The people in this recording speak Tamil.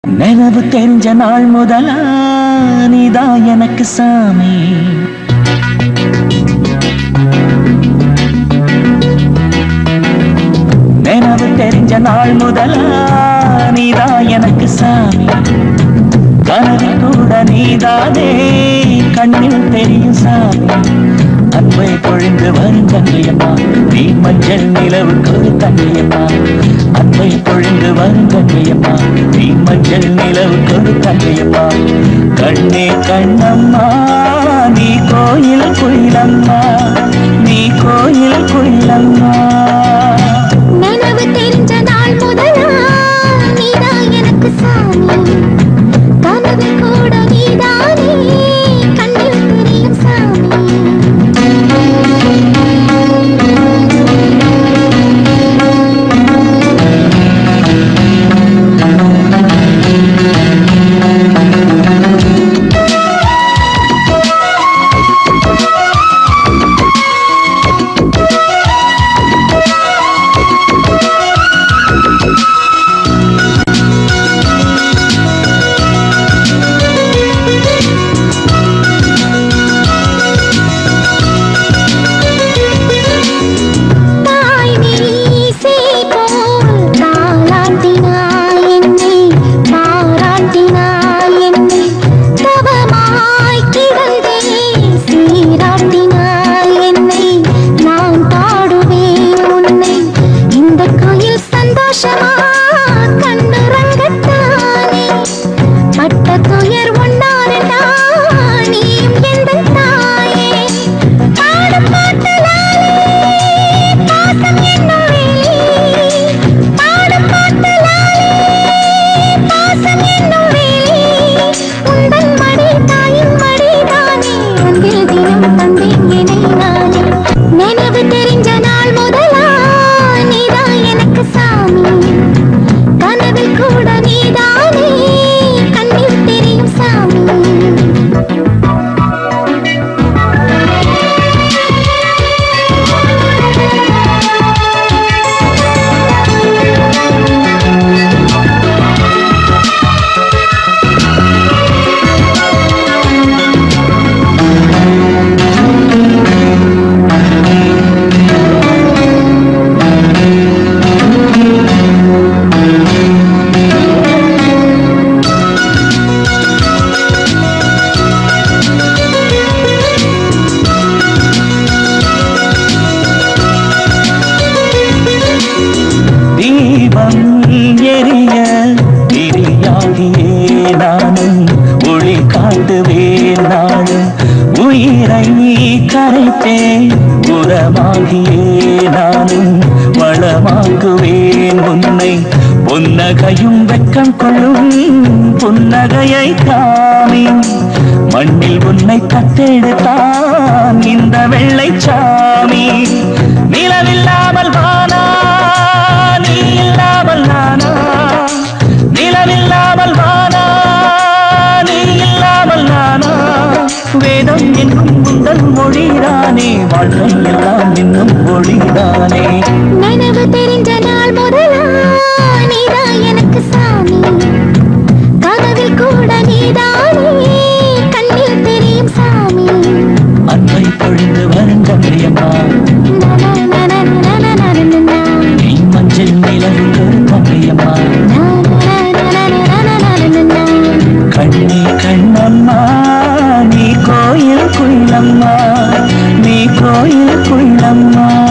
நினைவு தெரிஞ்ச நாள் முதலா நீதான் எனக்கு சாமி நினைவு தெரிஞ்ச நாள் முதலா நீதான் எனக்கு சாமி கனவில் கூட நீதானே கண்ணில் தெரியும் சாமி அன்பை பொழிந்து வரும் தங்கையம்மா நீ மஞ்சள் நிலவுக்கு ஒரு தங்கையம்மா அன்பை பொழிந்து வரும் தங்கையம்மா நீ மஞ்சள் நிலவுக்கு ஒரு தங்கையம்மா கண்ணே கண்ணம்மா நீ கோயில் குயிலம்மா நீ கோயில் குயிலம்மா நினைவு தெரிஞ்ச நாள் முதலா நீதான் எனக்கு சாமி கனவு கூட நீதானே கண்ணில் தெரியும் சாமி தாய் மீசை போல் தாலாட்டினாய் என்னை பாராட்டினாய் என்னை தவமாய் கிடந்தே சீராட்டினாய் என்னை நான் பாடுவேன் உன்னை இந்த கோயில் சந்தோஷமா கண்ணுறங்கத்தானே பட்ட துயர் ஒன்னாரண்டா நீயும் எந்த தாயே பாடும் பாட்டலாலே பாசம் என்னும் வேலி பாடும் பாட்டலாலே பாசம் என்னும் வேலி உந்தன் மடி தாயின் மடி தானே அன்பில் தினம் தந்தேன் என்னை நானே நினைவு தெரிஞ்ச நாள் முதலா நீதான் எனக்கு சாமி கனவில் கூட நீதானே கண்ணில் தெரியும் சாமி தீபம் எரிய திரியாகியே நானும் ஒளி காட்டுவேன் நானும் உயிரை கரைத்தேன் உரமாகியே நானும் வளமாக்குவேன் உன்னை புன்னகையும் வெக்கம் கொள்ளும் புன்னகையை காமி மண்ணில் உன்னை கத்தெடுத்தான் இந்த வெள்ளைச்சாமி நிலவில்லாமல் வானா நீ இல்லாமல் நானா நிலவில்லாமல் வானா நீ இல்லாமல் நானா வேதம் என்னும் முந்தல் மொழிதானே வாழ்க்கை எல்லாம் இன்னும் மொழிதானே நினைவு தெரிஞ்ச நாள் முதலா நீதான் எனக்கு சாமி கனவில் கூட நீதானே கண்ணில் தெரியும் சாமி அன்பை பொழிந்து வருங்கம்மா நனநனநனநனநனநா. நீ மஞ்சள் நிலவுக்கு தங்கையம்மா நனநனநனநனநனநா. கண்ணே கண்ணம்மா நீ கோயில் குயிலம்மா நீ கோயில் குயிலம்மா